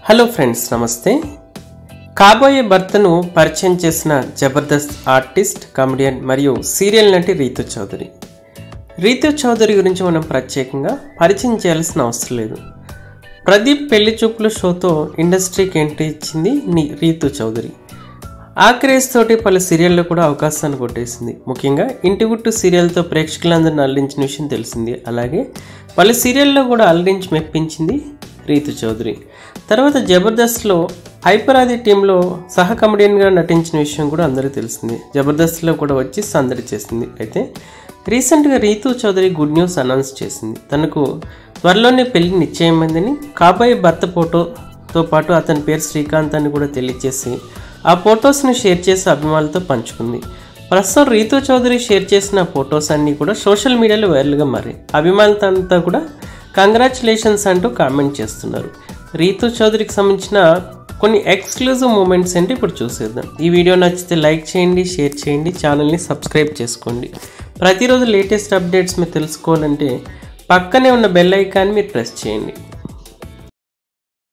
hello friends నమస్తే కాబోయే భర్తను పరిచయం చేసిన జబర్దస్త్ ఆర్టిస్ట్ కామెడియన్ మరియు సీరియల్ నటి రీతు చౌదరి రీతు చౌదరి గురించి మనం ప్రత్యేకంగా పరిచయం చేయాల్సిన అవసరం లేదు ప్రదీప్ పెళ్లి చూపుల షోతో ఇండస్ట్రీకి ఎంట్రీ ఇచ్చింది నీ రీతు చౌదరి ఆ క్రేజ్ తోటి పలు సీరియల్లో కూడా అవకాశాన్ని కొట్టేసింది ముఖ్యంగా ఇంటి గుట్టు సీరియల్తో ప్రేక్షకులందరిని అల్లించిన విషయం తెలిసింది అలాగే పలు సీరియల్లో కూడా అల్లించి మెప్పించింది రీతు చౌదరి తర్వాత జబర్దస్త్లో హైపరాది టీంలో సహ కమెడియన్గా నటించిన విషయం కూడా అందరికీ తెలిసింది జబర్దస్త్లో కూడా వచ్చి సందడి చేసింది అయితే రీసెంట్గా Ritu Chaudhary good news announce చేసింది తనకు త్వరలోనే పెళ్లి నిశ్చయమైందని కాబోయే భర్త ఫోటోతో పాటు అతని పేరు శ్రీకాంత్ అని కూడా తెలియజేసి ఆ ఫొటోస్ను షేర్ చేసి అభిమానులతో పంచుకుంది ప్రస్తుతం రీతు చౌదరి షేర్ చేసిన ఫొటోస్ అన్నీ కూడా సోషల్ మీడియాలో వైరల్గా మారాయి అభిమానులంతా కూడా కంగ్రాచులేషన్స్ అంటూ కామెంట్ చేస్తున్నారు రీతు చౌదరికి సంబంధించిన కొన్ని ఎక్స్క్లూజివ్ మూమెంట్స్ ఏంటి ఇప్పుడు చూసేద్దాం ఈ వీడియో నచ్చితే లైక్ చేయండి షేర్ చేయండి ఛానల్ని సబ్స్క్రైబ్ చేసుకోండి ప్రతిరోజు లేటెస్ట్ అప్డేట్స్ మీరు తెలుసుకోవాలంటే పక్కనే ఉన్న బెల్ ఐకాన్ మీరు ప్రెస్ చేయండి